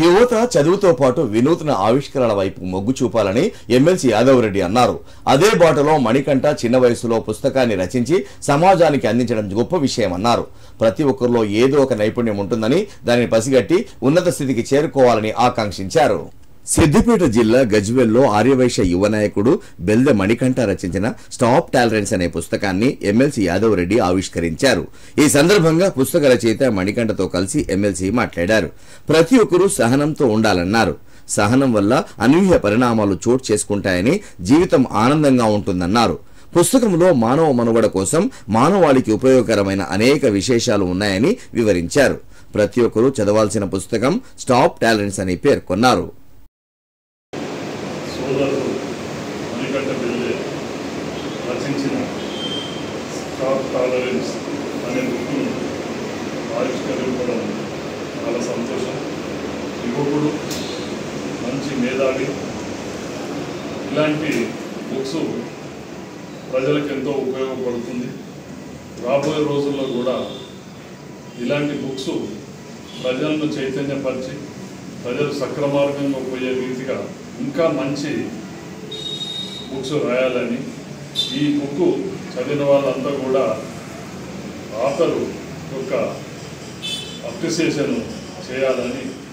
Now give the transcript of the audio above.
యువత చదువుతో పాటు వినూత్న ఆవిష్కరణల వైపు మొగ్గు చూపాలని ఎమ్మెల్సీ యాదవ్ రెడ్డి అన్నారు అదే బాటలో మణికంఠ చిన్న వయసులో పుస్తకాన్ని రచించి సమాజానికి అందించడం గొప్ప విషయమన్నారు ప్రతి ఒక్కరిలో ఏదో ఒక నైపుణ్యం ఉంటుందని దానిని పసిగట్టి ఉన్నత స్థితికి చేరుకోవాలని ఆకాంక్షించారు సిద్దిపేట జిల్లా గజ్వెల్లో ఆర్యవైశ్య యువ నాయకుడు బెల్దె మణికంఠ రచించిన స్టాప్ టాలరెన్స్ అనే పుస్తకాన్ని ఎమ్మెల్సీ యాదవ్ రెడ్డి ఆవిష్కరించారు ఈ సందర్భంగా పుస్తక రచయిత మణికంఠతో కలిసి ఎమ్మెల్సీ మాట్లాడారు ప్రతి ఒక్కరూ సహనంతో ఉండాలన్నారు సహనం వల్ల అనూహ్య పరిణామాలు చోటు చేసుకుంటాయని జీవితం ఆనందంగా ఉంటుందన్నారు పుస్తకంలో మానవ మనుగడ కోసం మానవాళికి ఉపయోగకరమైన అనేక విశేషాలు ఉన్నాయని వివరించారు ప్రతి ఒక్కరూ చదవాల్సిన పుస్తకం స్టాప్ టాలరెన్స్ అని పేర్కొన్నారు సోదరుడు మణికంఠ బిల్లే రచించిన స్టాప్ టాలరెన్స్ అనే బుక్ను ఆవిష్కరించడం చాలా సంతోషం యువకుడు మంచి మేధావి ఇలాంటి బుక్స్ ప్రజలకు ఎంతో ఉపయోగపడుతుంది రాబోయే రోజుల్లో కూడా ఇలాంటి బుక్స్ ప్రజలను చైతన్యపరిచి ప్రజలు సక్రమార్గంగా పోయే రీతిగా ఇంకా మంచి బుక్స్ రాయాలని ఈ బుక్ చదివిన వాళ్ళంతా కూడా ఆథరు యొక్క అప్రిసియేషన్ చేయాలని